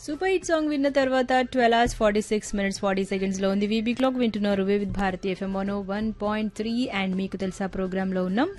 super hit song విన్న తర్వాత twelve hours forty six minutes forty seconds లో ఉంది వీబీ క్లాక్ వింటున్నారు Vividh Bharati FM one one point three and మీకు తెలుసా ప్రోగ్రామ్ లో ఉన్నాం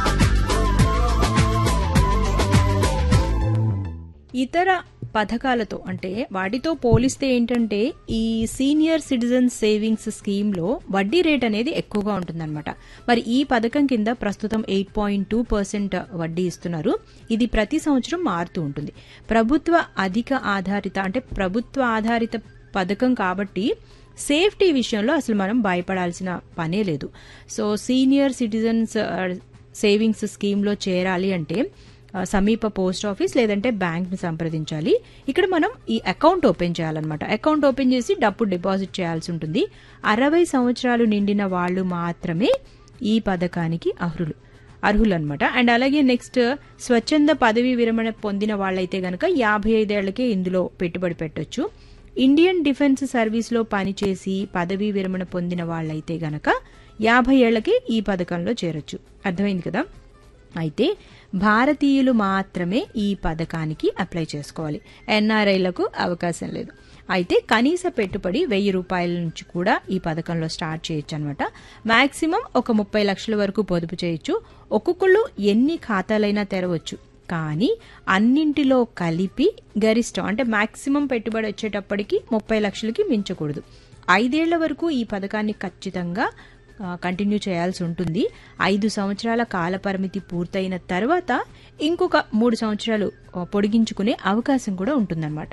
ఇతర పథకాలతో అంటే వాటితో పోలిస్తే ఏంటంటే ఈ సీనియర్ సిటిజన్ సేవింగ్స్ స్కీమ్ లో వడ్డీ రేట్ అనేది ఎక్కువగా ఉంటుందన్నమాట మరి ఈ పథకం కింద ప్రస్తుతం ఎయిట్ పాయింట్ టూ పర్సెంట్ వడ్డీ ఇస్తున్నారు ఇది ప్రతి సంవత్సరం మారుతూ ఉంటుంది ప్రభుత్వ అధిక ఆధారిత అంటే ప్రభుత్వ ఆధారిత పథకం కాబట్టి సేఫ్టీ విషయంలో అసలు మనం భయపడాల్సిన పనే లేదు సో సీనియర్ సిటిజన్స్ సేవింగ్స్ స్కీమ్లో చేరాలి అంటే ఆ, సమీప పోస్ట్ ఆఫీస్ లేదంటే బ్యాంక్ ని సంప్రదించాలి ఇక్కడ మనం ఈ అకౌంట్ ఓపెన్ చేయాలన్నమాట అకౌంట్ ఓపెన్ చేసి డబ్బు డిపాజిట్ చేయాల్సి ఉంటుంది అరవై సంవత్సరాలు నిండిన వాళ్ళు మాత్రమే ఈ పథకానికి అర్హులు అర్హులు అనమాట అండ్ అలాగే నెక్స్ట్ స్వచ్ఛంద పదవి విరమణ పొందిన వాళ్ళైతే గనక యాభై ఐదేళ్లకే ఇందులో పెట్టుబడి పెట్టొచ్చు ఇండియన్ డిఫెన్స్ సర్వీస్ లో పనిచేసి పదవీ విరమణ పొందిన వాళ్ళైతే గనక యాభై ఏళ్లకి ఈ పథకంలో చేరొచ్చు అర్థమైంది కదా అయితే భారతీయులు మాత్రమే ఈ పథకానికి అప్లై చేసుకోవాలి ఎన్ఆర్ఐలకు అవకాశం లేదు అయితే కనీస పెట్టుబడి వెయ్యి రూపాయల నుంచి కూడా ఈ పథకంలో స్టార్ట్ చేయొచ్చు అనమాట మాక్సిమం ఒక ముప్పై లక్షల వరకు పొదుపు చేయొచ్చు ఒక్కొక్కళ్ళు ఎన్ని ఖాతాలైనా తెరవచ్చు కానీ అన్నింటిలో కలిపి గరిష్టం అంటే మాక్సిమం పెట్టుబడి వచ్చేటప్పటికి ముప్పై లక్షలకి మించకూడదు ఐదేళ్ల వరకు ఈ పథకాన్ని ఖచ్చితంగా ఆ, కంటిన్యూ చేయాల్సి ఉంటుంది ఐదు సంవత్సరాల కాల పరిమితి పూర్తయిన తర్వాత ఇంకొక మూడు సంవత్సరాలు ఆ, పొడిగించుకునే అవకాశం కూడా ఉంటుందన్నమాట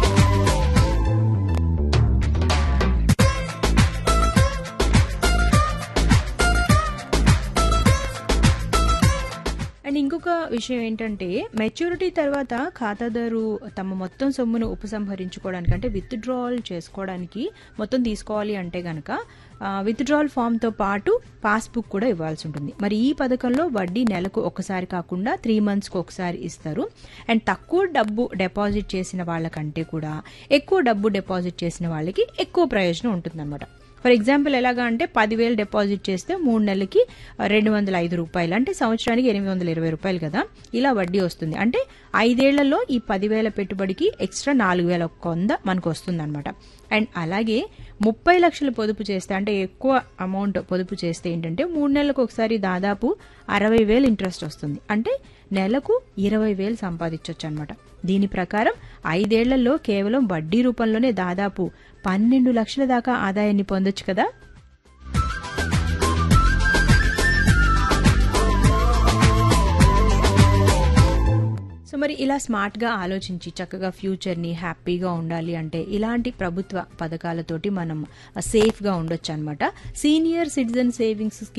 అండ్ ఇంకొక విషయం ఏంటంటే మెచ్యూరిటీ తర్వాత ఖాతాదారు తమ మొత్తం సొమ్మును ఉపసంహరించుకోవడానికి అంటే విత్డ్రావల్ చేసుకోవడానికి మొత్తం తీసుకోవాలి అంటే గనక విత్డ్రావల్ ఫామ్ తో పాటు పాస్బుక్ కూడా ఇవ్వాల్సి ఉంటుంది మరి ఈ పథకంలో వడ్డీ నెలకు ఒకసారి కాకుండా త్రీ మంత్స్ కి ఒకసారి ఇస్తారు అండ్ తక్కువ డబ్బు డిపాజిట్ చేసిన వాళ్ళకంటే కూడా ఎక్కువ డబ్బు డిపాజిట్ చేసిన వాళ్ళకి ఎక్కువ ప్రయోజనం ఉంటుందన్నమాట ఫర్ ఎగ్జాంపుల్ ఎలాగా అంటే పదివేలు డిపాజిట్ చేస్తే మూడు నెలలకి రెండు వందల ఐదు రూపాయలు అంటే సంవత్సరానికి ఎనిమిది వందల ఇరవై రూపాయలు కదా ఇలా వడ్డీ వస్తుంది అంటే ఐదేళ్లలో ఈ పదివేల పెట్టుబడికి ఎక్స్ట్రా నాలుగు వేల ఒక్క వంద మనకు వస్తుంది అనమాట అండ్ అలాగే ముప్పై లక్షలు పొదుపు చేస్తే అంటే ఎక్కువ అమౌంట్ పొదుపు చేస్తే ఏంటంటే మూడు నెలలకు ఒకసారి దాదాపు అరవై వేలు ఇంట్రెస్ట్ వస్తుంది అంటే నెలకు ఇరవై వేలు సంపాదించవచ్చు అనమాట దీని ప్రకారం ఐదేళ్లలో కేవలం వడ్డీ రూపంలోనే దాదాపు పన్నెండు లక్షల దాకా ఆదాయాన్ని పొందొచ్చు కదా సో మరి ఇలా స్మార్ట్ గా ఆలోచించి చక్కగా ఫ్యూచర్ ని హ్యాపీగా ఉండాలి అంటే ఇలాంటి ప్రభుత్వ పథకాలతోటి మనం సేఫ్ గా ఉండొచ్చు అనమాట సీనియర్ సిటిజన్ సేవింగ్స్